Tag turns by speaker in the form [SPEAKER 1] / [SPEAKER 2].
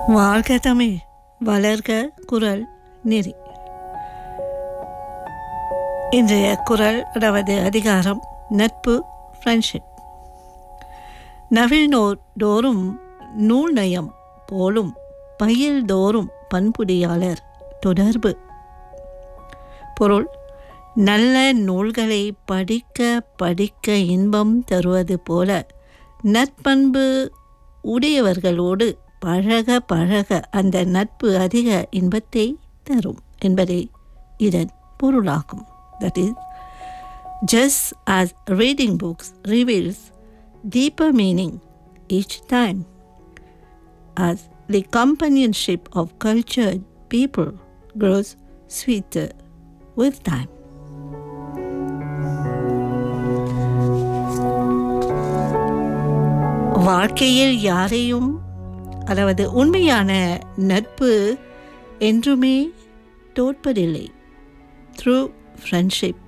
[SPEAKER 1] வாழ்க தமிழ் வளர்க குரல் நெறி இன்றைய குரல் அதாவது அதிகாரம் நட்பு ஃப்ரெண்ட்ஷிப் நவிழ்நோர் தோறும் நூல் நயம் போலும் பயில் தோறும் பண்புடியாளர் தொடர்பு பொருள் நல்ல நூல்களை படிக்க படிக்க இன்பம் தருவது போல நற்பண்பு உடையவர்களோடு பழக பழக அந்த நட்பு அதிக இன்பத்தை தரும் என்பதே இதன் பொருளாகும் that is just as reading books reveals deeper meaning each time, as the companionship of cultured people grows sweeter with time. வாழ்க்கையில் யாரையும் அதாவது உண்மையான நட்பு என்றுமே தோற்பதில்லை த்ரூ ஃப்ரெண்ட்ஷிப்